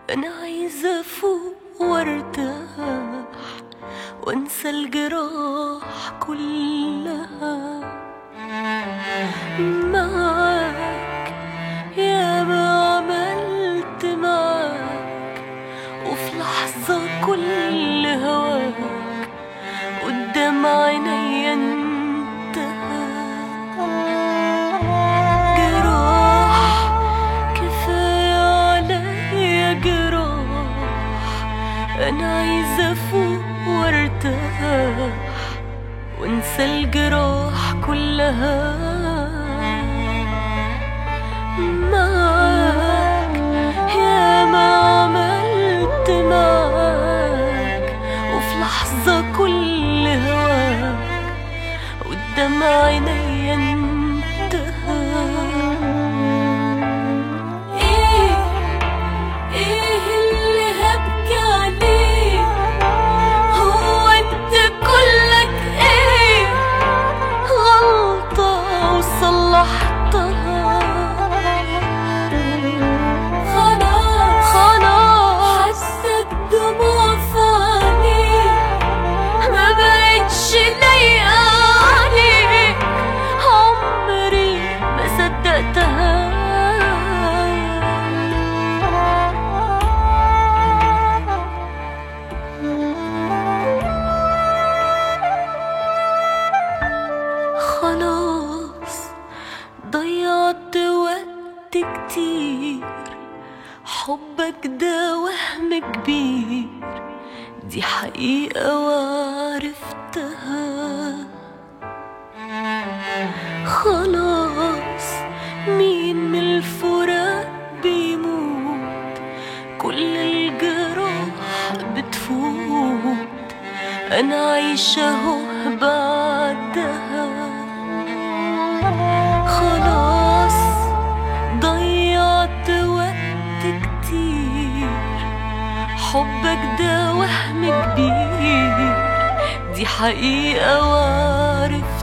أنا عايزة أفوق وارتاح وانسى الجراح كلها معاك يا ما عملت معاك وفي لحظة كل هواك قدام عيني انتهى جراح كفاية عليا جراح أنا عايزة أفوق وارتاح وانسى الجراح كلها معاك يا ما عملت معاك وفي لحظة كل هواك قدام عيني انتهى ايه ايه اللي هبكي عليه هو انت كلك ايه غلطة وصلحتها خلاص خلاص حسيت دموع في عينيك ما بقتش لايقة عليك عمري ما صدقتها خلاص ضيعت وقت كتير حبك ده وهم كبير دي حقيقة وعرفتها خلاص مين من الفراق بيموت كل الجراح بتفوت أنا عايشة أهو بعدها خلاص ضيعت وقت كتير حبك ده وهم كبير دي حقيقة وعرفتها